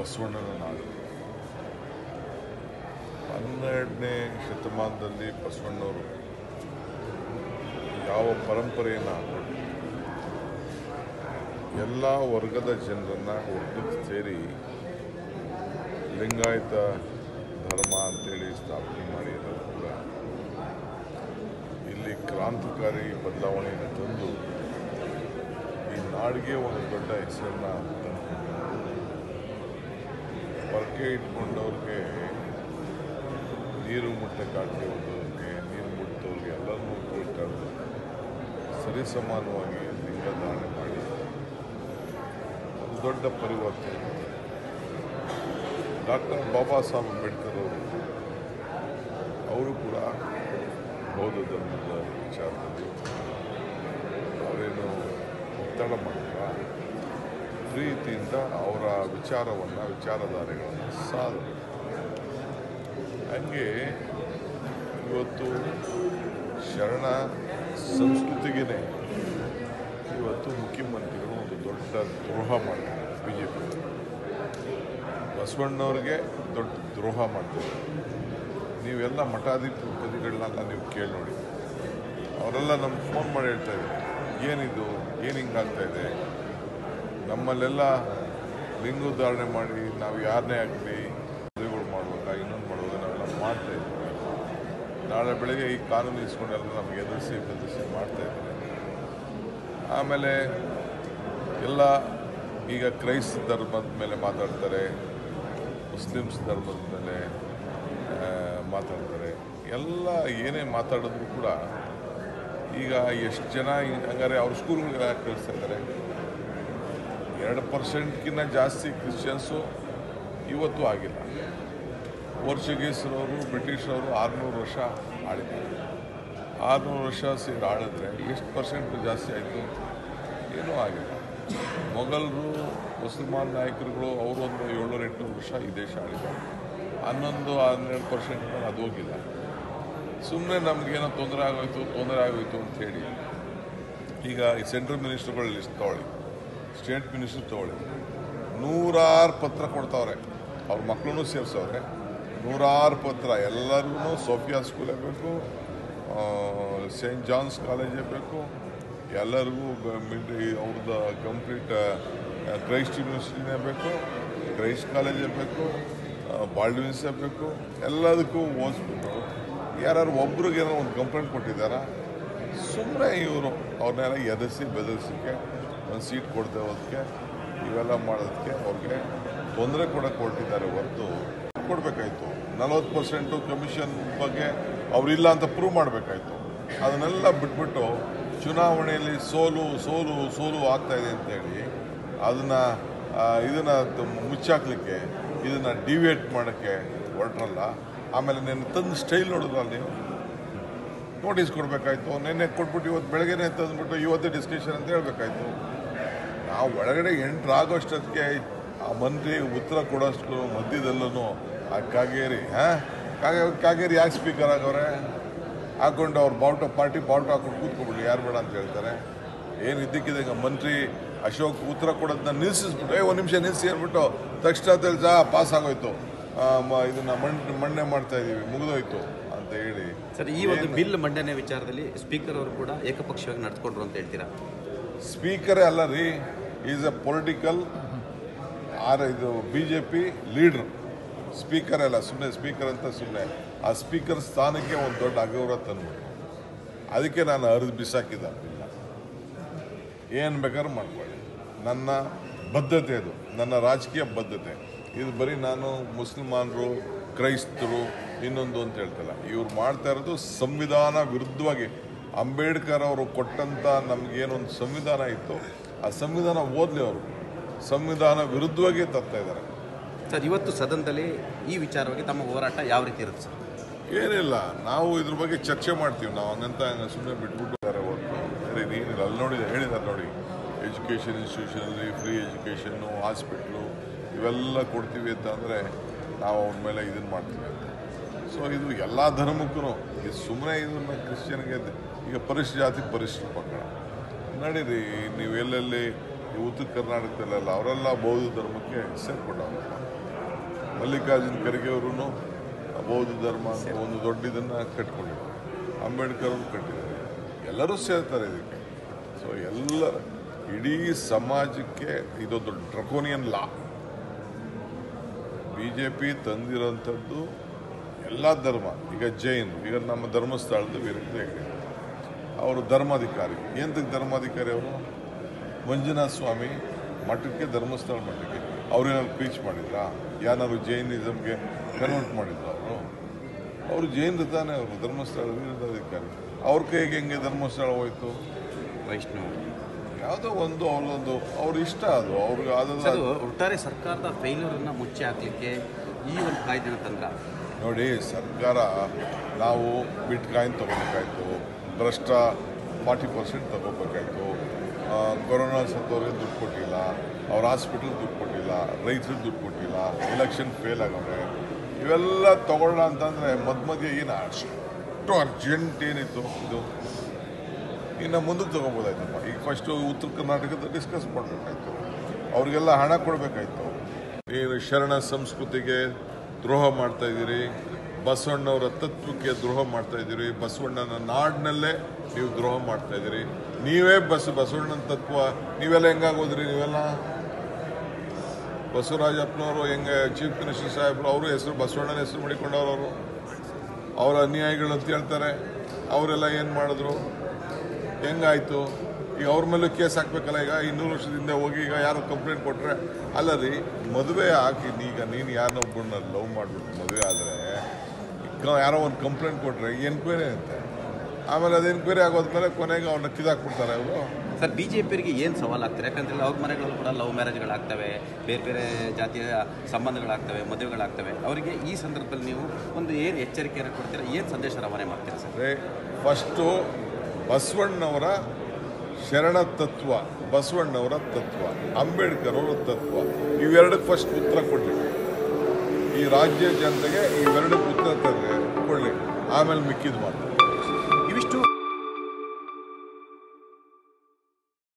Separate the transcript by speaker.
Speaker 1: ಬಸವಣ್ಣನ ನಾಡು ಹನ್ನೆರಡನೇ ಶತಮಾನದಲ್ಲಿ ಬಸವಣ್ಣವರು ಯಾವ ಪರಂಪರೆಯನ್ನು ಹಾಕೊಂಡು ಎಲ್ಲ ವರ್ಗದ ಜನರನ್ನು ಒಟ್ಟಿಗೆ ಸೇರಿ ಲಿಂಗಾಯತ ಧರ್ಮ ಅಂತೇಳಿ ಸ್ಥಾಪನೆ ಮಾಡಿರೋದು ಕೂಡ ಇಲ್ಲಿ ಕ್ರಾಂತಿಕಾರಿ ಬದಲಾವಣೆಯನ್ನು ತಂದು ಈ ನಾಡಿಗೆ ಒಂದು ದೊಡ್ಡ ಹೆಸರನ್ನ ತಂದುಕೊಂಡು ಪರಕೆ ಇಟ್ಕೊಂಡವ್ರಿಗೆ ನೀರು ಮುಟ್ಟಕ್ಕಾಗದೆ ಹೋದವ್ರಿಗೆ ನೀರು ಮುಟ್ಟದವ್ರಿಗೆ ಎಲ್ಲರನ್ನೂ ಕೂಟಾಡೋದು ಸರಿಸಮಾನವಾಗಿ ಲಿಂಗಧಾರಣೆ ಮಾಡಿ ಒಂದು ದೊಡ್ಡ ಪರಿವರ್ತನೆ ಡಾಕ್ಟರ್ ಬಾಬಾ ಸಾಹೇಬ್ ಅಂಬೇಡ್ಕರ್ ಅವರು ಅವರು ಕೂಡ ಬೌದ್ಧ ಧರ್ಮದ ವಿಚಾರದಲ್ಲಿ ಅವರೇನು ಒತ್ತಡ ಮಾಡಿಲ್ಲ ಪ್ರೀತಿಯಿಂದ ಅವರ ವಿಚಾರವನ್ನು ವಿಚಾರಧಾರೆಗಳನ್ನು ಸಾಧನೆ ಹಂಗೆ ಇವತ್ತು ಶರಣ ಸಂಸ್ಕೃತಿಗೆ ಇವತ್ತು ಮುಖ್ಯಮಂತ್ರಿಗಳು ಒಂದು ದೊಡ್ಡ ದ್ರೋಹ ಮಾಡ್ತಾರೆ ಬಿ ಜೆ ಪಿ ಬಸವಣ್ಣವ್ರಿಗೆ ದೊಡ್ಡ ದ್ರೋಹ ಮಾಡ್ತಾರೆ ನೀವೆಲ್ಲ ಮಠಾಧಿಪತಿಗಳನ್ನೆಲ್ಲ ನೀವು ಕೇಳಿ ನೋಡಿ ಅವರೆಲ್ಲ ನಮ್ಗೆ ಫೋನ್ ಮಾಡಿ ಹೇಳ್ತಾ ಇದ್ದಾರೆ ಏನಿದು ಏನು ಹಿಂಗಾಗ್ತಾ ಇದೆ ನಮ್ಮಲ್ಲೆಲ್ಲ ಲಿಂಗೋದ್ಧಾರಣೆ ಮಾಡಿ ನಾವು ಯಾರನ್ನೇ ಆಗಲಿ ಮದುವೆಗಳು ಮಾಡುವಾಗ ಇನ್ನೊಂದು ಮಾಡುವಾಗ ನಾವೆಲ್ಲ ಮಾಡ್ತಾ ಇದ್ದೀವಿ ನಾಳೆ ಬೆಳಗ್ಗೆ ಈ ಕಾನೂನು ಇಸ್ಕೊಂಡೆಲ್ಲ ನಮಗೆ ಎದುರಿಸಿ ಬೆದರಿಸಿ ಮಾಡ್ತಾ ಇದ್ದಾರೆ ಆಮೇಲೆ ಎಲ್ಲ ಈಗ ಕ್ರೈಸ್ತ ಧರ್ಮದ ಮೇಲೆ ಮಾತಾಡ್ತಾರೆ ಮುಸ್ಲಿಮ್ಸ್ ಧರ್ಮದ ಮೇಲೆ ಆ, ಮಾತಾಡ್ತಾರೆ ಎಲ್ಲ ಏನೇ ಮಾತಾಡಿದ್ರು ಕೂಡ ಈಗ ಎಷ್ಟು ಜನ ಈ- ಹಂಗಾರೆ ಅವ್ರ ಸ್ಕೂಲ್ಗಳಿಗೆ ಯಾಕೆ ಕಳಿಸ್ತಾ ಇದ್ದಾರೆ ಎರಡು ಪರ್ಸೆಂಟ್ಗಿಂತ ಜಾಸ್ತಿ ಕ್ರಿಶ್ಚಿಯನ್ಸು ಇವತ್ತು ಆಗಿಲ್ಲ ಪೋರ್ಚುಗೀಸ್ರವರು ಬ್ರಿಟಿಷರವರು ಆರುನೂರು ವರ್ಷ ಆಳಿದ್ದಾರೆ ಆರುನೂರು ವರ್ಷ ಸೇರಿ ಆಳಿದ್ರೆ ಎಷ್ಟು ಪರ್ಸೆಂಟ್ ಜಾಸ್ತಿ ಆಯಿತು ಏನೂ ಆಗಿಲ್ಲ ಮೊಘಲರು ಮುಸಲ್ಮಾನ್ ನಾಯಕರುಗಳು ಅವರು ಒಂದು ಏಳ್ನೂರು ಎಂಟುನೂರು ವರ್ಷ ಈ ದೇಶ ಆಳಿದ್ದಾರೆ ಹನ್ನೊಂದು ಹನ್ನೆರಡು ಪರ್ಸೆಂಟ್ ಅದು ಹೋಗಿಲ್ಲ ಸುಮ್ಮನೆ ನಮಗೇನೋ ತೊಂದರೆ ಆಗೋಯ್ತು ತೊಂದರೆ ಆಗೋಯ್ತು ಅಂಥೇಳಿ ಈಗ ಈ ಸೆಂಟ್ರಲ್ ಮಿನಿಸ್ಟರ್ಗಳು ಲಿಸ್ಟ್ ತೊಗೊಳ್ಳಿ ಸ್ಟೇಟ್ ಮಿನಿಸ್ಟರ್ ತೊಗೊಳ್ಳಿ ನೂರಾರು ಪತ್ರ ಕೊಡ್ತಾವ್ರೆ ಅವ್ರ ಮಕ್ಕಳನ್ನೂ ಸೇರಿಸವ್ರೆ ನೂರಾರು ಪತ್ರ ಎಲ್ಲರಿಗೂ ಸೋಫಿಯಾ ಸ್ಕೂಲೇ ಬೇಕು ಸೇಂಟ್ ಜಾನ್ಸ್ ಕಾಲೇಜೇ ಬೇಕು ಎಲ್ಲರಿಗೂ ಮಿಲ್ಟ್ರಿ ಅವ್ರದ್ದು ಕಂಪ್ಲೀಟ್ ಕ್ರೈಸ್ಟ್ ಯೂನಿವರ್ಸಿಟಿನೇ ಬೇಕು ಕ್ರೈಸ್ಟ್ ಕಾಲೇಜೇ ಬೇಕು ಬಾಲ್ಡ್ವಿನ್ಸೇ ಬೇಕು ಎಲ್ಲದಕ್ಕೂ ಓದಿಸ್ಬಿಟ್ಟು ಯಾರು ಒಬ್ರಿಗೆ ಏನೋ ಒಂದು ಕಂಪ್ಲೇಂಟ್ ಕೊಟ್ಟಿದ್ದಾರಾ ಸುಮ್ಮನೆ ಇವರು ಅವ್ರನ್ನೆಲ್ಲ ಎದರಿಸಿ ಬೆದರಿಸೋಕ್ಕೆ ಒಂದು ಸೀಟ್ ಕೊಡದೆ ಹೋದಕ್ಕೆ ಇವೆಲ್ಲ ಮಾಡೋದಕ್ಕೆ ಅವ್ರಿಗೆ ತೊಂದರೆ ಕೊಡಕ್ಕೆ ಹೊರಟಿದ್ದಾರೆ ಹೊರತು ಕೊಡಬೇಕಾಯ್ತು ನಲವತ್ತು ಪರ್ಸೆಂಟು ಕಮಿಷನ್ ಬಗ್ಗೆ ಅವರಿಲ್ಲ ಅಂತ ಪ್ರೂವ್ ಮಾಡಬೇಕಾಯ್ತು ಅದನ್ನೆಲ್ಲ ಬಿಟ್ಬಿಟ್ಟು ಚುನಾವಣೆಯಲ್ಲಿ ಸೋಲು ಸೋಲು ಸೋಲು ಆಗ್ತಾ ಇದೆ ಅಂತೇಳಿ ಅದನ್ನು ಇದನ್ನು ಮುಚ್ಚಾಕ್ಲಿಕ್ಕೆ ಇದನ್ನು ಡಿವಿಯೇಟ್ ಮಾಡೋಕ್ಕೆ ಹೊರಟ್ರಲ್ಲ ಆಮೇಲೆ ನೆನ್ನೆ ತಂದು ಸ್ಟೈಲ್ ನೋಡಿದ್ರಲ್ಲ ನೀವು ನೋಟಿಸ್ ಕೊಡಬೇಕಾಯ್ತು ನಿನ್ನೆ ಕೊಟ್ಬಿಟ್ಟು ಇವತ್ತು ಬೆಳಗ್ಗೆನೆ ತಂದ್ಬಿಟ್ಟು ಇವತ್ತೇ ಡಿಸ್ಕಷನ್ ಅಂತ ಹೇಳ್ಬೇಕಾಯ್ತು ನಾವು ಒಳಗಡೆ ಎಂಟರಾಗೋಷ್ಟೊತ್ತಿಗೆ ಆ ಮಂತ್ರಿ ಉತ್ತರ ಕೊಡೋಷ್ಟು ಮಧ್ಯದಲ್ಲೂ ಆ ಕಾಗೇರಿ ಹಾಂ ಕಾಗೆ ಕಾಗೇರಿ ಯಾಕೆ ಸ್ಪೀಕರ್ ಆಗವ್ರೆ ಹಾಕೊಂಡು ಅವ್ರು ಬಾವುಟ ಪಾರ್ಟಿ ಬಾವುಟ ಹಾಕೊಂಡು ಕೂತ್ಕೊಬಿಡ್ಲಿ ಯಾರು ಬೇಡ ಅಂತ ಹೇಳ್ತಾರೆ ಏನು ಇದ್ದಕ್ಕಿದೆ ಈಗ ಮಂತ್ರಿ ಅಶೋಕ್ ಉತ್ತರ ಕೊಡೋದನ್ನ ನಿಲ್ಲಿಸಿಸ್ಬಿಟ್ಟು ಏ ಒಂದು ನಿಮಿಷ ನಿಲ್ಲಿಸಿ ಅಂದ್ಬಿಟ್ಟು ತಕ್ಷಣ ತಿಳಿಸ ಪಾಸ್ ಆಗೋಯ್ತು ಆ, ಮ- ಇದನ್ನ ಮಣ್ಣು ಮಣ್ಣೆ ಮಾಡ್ತಾ ಇದೀವಿ ಮುಗಿದೋಯ್ತು ಅಂತ ಹೇಳಿ
Speaker 2: ಸರ್ ಈ ಒಂದು ಬಿಲ್ ಮಂಡನೆ ವಿಚಾರದಲ್ಲಿ ಸ್ಪೀಕರ್ ಅವರು ಕೂಡ ಏಕಪಕ್ಷವಾಗಿ ನಡೆದುಕೊಂಡ್ರು ಅಂತ ಹೇಳ್ತೀರಾ
Speaker 1: ಸ್ಪೀಕರೇ ಅಲ್ಲ ರೀ ಈಸ್ ಎ ಪೊಲಿಟಿಕಲ್ ಆರ್ ಇದು B J P leader speaker ಅಲ್ಲ ಸುಮ್ಮನೆ ಸ್ಪೀಕರ್ ಅಂತ ಸುಮ್ಮನೆ ಆ ಸ್ಪೀಕರ್ ಸ್ಥಾನಕ್ಕೆ ಒಂದು ದೊಡ್ಡ ಅಗೌರವ ತಂದ್ಬಿಟ್ಟು ಅದಕ್ಕೆ ನಾನು ಹರಿದು ಬಿಸಾಕಿದ ಇಲ್ಲ ಏನು ಬೇಕಾದ್ರೂ ಮಾಡ್ಕೊಳ್ಳಿ ನನ್ನ ಬದ್ಧತೆ ಅದು ನನ್ನ ರಾಜಕೀಯ ಬದ್ಧತೆ ಇದು ಬರೀ ನಾನು ಮುಸಲ್ಮಾನರು ಕ್ರೈಸ್ತರು ಇನ್ನೊಂದು ಅಂತ ಹೇಳ್ತಲ್ಲ ಇವ್ರು ಮಾಡ್ತಾ ಇರೋದು ಸಂವಿಧಾನ ವಿರುದ್ಧವಾಗಿ ಅಂಬೇಡ್ಕರ್ ಅವರು ಕೊಟ್ಟಂತ ನಮಗೇನೊಂದು ಸಂವಿಧಾನ ಇತ್ತು ಆ ಸಂವಿಧಾನ ಓದಲಿ ಅವರು ಸಂವಿಧಾನ ವಿರುದ್ಧವಾಗಿ ತರ್ತಾ ಇದ್ದಾರೆ
Speaker 2: ಸರ್ ಇವತ್ತು ಸದನದಲ್ಲಿ ಈ ವಿಚಾರವಾಗಿ ತಮ್ಮ ಹೋರಾಟ ಯಾವ ರೀತಿ ಇರುತ್ತೆ ಸರ್
Speaker 1: ಏನಿಲ್ಲ ನಾವು ಇದ್ರ ಬಗ್ಗೆ ಚರ್ಚೆ ಮಾಡ್ತೀವಿ ನಾವು ಹಂಗಂತ ಸುಮ್ಮನೆ ಬಿಟ್ಬಿಟ್ಟಿದ್ದಾರೆ ಹೊರತು ಸರಿ ಏನಿಲ್ಲ ಅಲ್ಲಿ ನೋಡಿದೆ ಹೇಳಿದ್ದಾರೆ ನೋಡಿ ಎಜುಕೇಷನ್ ಇನ್ಸ್ಟಿಟ್ಯೂಷನಲ್ಲಿ ಫ್ರೀ ಎಜುಕೇಷನ್ನು ಹಾಸ್ಪಿಟ್ಲು ಇವೆಲ್ಲ ಕೊಡ್ತೀವಿ ಅಂತ ಅಂದರೆ ನಾವು ಅವ್ರ ಮೇಲೆ ಇದನ್ನು ಮಾಡ್ತೀವಿ ಅಂತ ಸೊ ಇದು ಎಲ್ಲ ಧರ್ಮಕ್ಕೂ ಇದು ಸುಮ್ಮನೆ ಇದನ್ನು ಕ್ರಿಶ್ಚಿಯನ್ಗೆ ಈಗ ಪರಿಶಿಷ್ಟ ಜಾತಿ ಪರಿಶಿಷ್ಟ ಪಂಗಡ ನಡೀರಿ ನೀವು ಎಲ್ಲೆಲ್ಲಿ ಈ ಉತ್ತರ ಕರ್ನಾಟಕದಲ್ಲೆಲ್ಲ ಅವರೆಲ್ಲ ಬೌದ್ಧ ಧರ್ಮಕ್ಕೆ ಸೇರ್ಕೊಂಡವ್ರಲ್ಲ ಮಲ್ಲಿಕಾರ್ಜುನ ಖರ್ಗೆ ಅವರು ಬೌದ್ಧ ಧರ್ಮ ಅಂತ ಒಂದು ದೊಡ್ಡ ಇದನ್ನು ಕಟ್ಕೊಂಡಿದ್ದಾರೆ ಅಂಬೇಡ್ಕರ್ ಅವರು ಕಟ್ಟಿದ್ದಾರೆ ಎಲ್ಲರೂ ಸೇರ್ತಾರೆ ಇದಕ್ಕೆ ಸೊ ಎಲ್ಲರ ಇಡೀ ಸಮಾಜಕ್ಕೆ ಇದೊಂದು draconian law B J P ತಂದಿರೋಂಥದ್ದು ಎಲ್ಲ ಧರ್ಮ ಈಗ ಜೈನ್ ಈಗ ನಮ್ಮ ಧರ್ಮಸ್ಥಳದ ವಿರುದ್ಧ ಹೆಗ್ಡೆ ಅವರು ಧರ್ಮಾಧಿಕಾರಿ ಏನಕ್ಕೆ ಧರ್ಮಾಧಿಕಾರಿ ಅವರು ಮಂಜುನಾಥ ಸ್ವಾಮಿ ಮಠಕ್ಕೆ ಧರ್ಮಸ್ಥಳ ಮಠಕ್ಕೆ ಅವ್ರೇನಾದ್ರು ಪ್ರೀಚ್ ಮಾಡಿದ್ರಾ ಯಾರು ಜೈನಿಸಮ್ಗೆ ಕನ್ವರ್ಟ್ ಮಾಡಿದ್ರು ಅವರು ಅವರು ಜೈನರು ತಾನೇ ಅವರು ಧರ್ಮಸ್ಥಳದ ವಿರುದ್ಧಾಧಿಕಾರಿ ಅವ್ರ ಕೈಗೆ ಹೆಂಗೆ ಧರ್ಮಸ್ಥಳ ಹೋಯ್ತು
Speaker 2: ವೈಷ್ಣವ
Speaker 1: ಯಾವುದೋ ಒಂದು ಅವ್ರದೊಂದು ಅವ್ರ ಇಷ್ಟ ಅದು ಅವ್ರಿಗೆ
Speaker 2: ಅದು
Speaker 1: ಆದದ್ದು
Speaker 2: ಒಟ್ಟಾರೆ ಸರ್ಕಾರದ ಫೇಲ್ಯೂರನ್ನು ಮುಚ್ಚಿ ಹಾಕ್ಲಿಕ್ಕೆ ಈ ಒಂದು ಕಾಯ್ದೆನ ತಂದ್ರ
Speaker 1: ನೋಡಿ ಸರ್ಕಾರ ನಾವು ಬಿಟ್ ಕಾಯಿನ್ ತೊಗೋಬೇಕಾಯ್ತು ಭ್ರಷ್ಟ ಫಾರ್ಟಿ ಪರ್ಸೆಂಟ್ ತಗೋಬೇಕಾಯ್ತು ಆ, ಕೊರೋನಾ ಸತ್ತವ್ರಿಗೆ ದುಡ್ಡು ಕೊಟ್ಟಿಲ್ಲ ಅವ್ರ ಹಾಸ್ಪಿಟಲ್ ದುಡ್ಡು ಕೊಟ್ಟಿಲ್ಲ ರೈತರಿಗೆ ದುಡ್ಡು ಕೊಟ್ಟಿಲ್ಲ ಎಲೆಕ್ಷನ್ ಫೇಲ್ ಆಗವ್ರೆ ಇವೆಲ್ಲ ತಗೊಳ್ಳೋಣ ಅಂತಂದರೆ ಮಧ್ಯ ಮಧ್ಯೆ ಏನು ಅಷ್ಟು ಅರ್ಜೆಂಟ್ ಏನಿತ್ತು ಇದು ಇನ್ನು ಮುಂದಕ್ಕೆ ತಗೋಬೋದಾಯ್ತಪ್ಪ ಈಗ ಫಸ್ಟು ಉತ್ತರ ಕರ್ನಾಟಕದ ಡಿಸ್ಕಸ್ ಮಾಡಬೇಕಾಯ್ತು ಅವ್ರಿಗೆಲ್ಲ ಹಣ ಕೊಡಬೇಕಾಯ್ತು ನೀವು ಶರಣ ಸಂಸ್ಕೃತಿಗೆ ದ್ರೋಹ ಮಾಡ್ತಾ ಇದ್ದೀರಿ ಬಸವಣ್ಣವರ ತತ್ವಕ್ಕೆ ದ್ರೋಹ ಮಾಡ್ತಾ ಇದ್ದೀರಿ ಬಸವಣ್ಣನ ನಾಡಿನಲ್ಲೇ ನೀವು ದ್ರೋಹ ಮಾಡ್ತಾ ಇದ್ದೀರಿ ನೀವೇ ಬಸ್ ಬಸವಣ್ಣನ ತತ್ವ ನೀವೆಲ್ಲ ಹೆಂಗಾಗೋದ್ರಿ ನೀವೆಲ್ಲ ಬಸವರಾಜಪ್ಪನವರು ಹೆಂಗೆ ಚೀಫ್ ಮಿನಿಸ್ಟರ್ ಸಾಹೇಬರು ಅವರು ಹೆಸರು ಬಸವಣ್ಣನ ಹೆಸರು ಮಾಡಿಕೊಂಡವ್ರು ಅವರು ಅವರ ಅನ್ಯಾಯಗಳು ಅಂತ ಹೇಳ್ತಾರೆ ಅವರೆಲ್ಲ ಏನು ಮಾಡಿದ್ರು ಹೆಂಗಾಯ್ತು ಈಗ ಅವ್ರ ಮೇಲೂ ಕೇಸ್ ಹಾಕ್ಬೇಕಲ್ಲ ಈಗ ಇನ್ನೂರು ವರ್ಷದಿಂದ ಹೋಗಿ ಈಗ ಯಾರೋ ಕಂಪ್ಲೇಂಟ್ ಕೊಟ್ಟರೆ ಅಲ್ಲ ರೀ ಮದುವೆ ಹಾಕಿ ಈಗ ನೀನು ಯಾರನ್ನೊಬ್ಬರನ್ನ ಲವ್ ಮಾಡಿಬಿಟ್ಟು ಮದುವೆ ಆದರೆ ಈಗ ಯಾರೋ ಒಂದು ಕಂಪ್ಲೇಂಟ್ ಕೊಟ್ಟರೆ ಎನ್ಕ್ವೈರಿ ಅಂತೆ ಆಮೇಲೆ ಅದು ಎನ್ಕ್ವೈರಿ ಆಗೋದ್ಮೇಲೆ ಕೊನೆಗೆ ಅವ್ರನ್ನ ಕಿದಾಕ್ಬಿಡ್ತಾರೆ ಅವರು
Speaker 2: ಸರ್ ಬಿ ಜೆ ಪಿಯವರಿಗೆ ಏನು ಸವಾಲು ಆಗ್ತಾರೆ ಯಾಕಂದ್ರೆ ಅವ್ರ ಮನೆಗಳಲ್ಲೂ ಕೂಡ ಲವ್ ಮ್ಯಾರೇಜ್ಗಳಾಗ್ತವೆ ಬೇರೆ ಬೇರೆ ಜಾತಿಯ ಸಂಬಂಧಗಳಾಗ್ತವೆ ಮದುವೆಗಳಾಗ್ತವೆ ಅವರಿಗೆ ಈ ಸಂದರ್ಭದಲ್ಲಿ ನೀವು ಒಂದು ಏನು ಎಚ್ಚರಿಕೆಯನ್ನು ಕೊಡ್ತೀರಾ ಏನು ಸಂದೇಶ ರವಾನೆ ಮಾಡ್ತೀರಾ ಸರ್
Speaker 1: ಅಂದರೆ ಫಸ್ಟು ಬಸವಣ್ಣವರ ಶರಣ ತತ್ವ ಬಸವಣ್ಣವರ ತತ್ವ ಅಂಬೇಡ್ಕರ್ ಅವರ ತತ್ವ ಇವೆರಡಕ್ಕೆ ಫಸ್ಟ್ ಉತ್ತರ ಕೊಡಲಿ ಈ ರಾಜ್ಯ ಜನತೆಗೆ ಇವೆರಡಕ್ಕೆ ಉತ್ತರ ತಂದರೆ ಕೊಡಲಿ ಆಮೇಲೆ ಮಿಕ್ಕಿದ್ದು ಮಾಡ್ತಾರೆ
Speaker 2: ಇವಿಷ್ಟು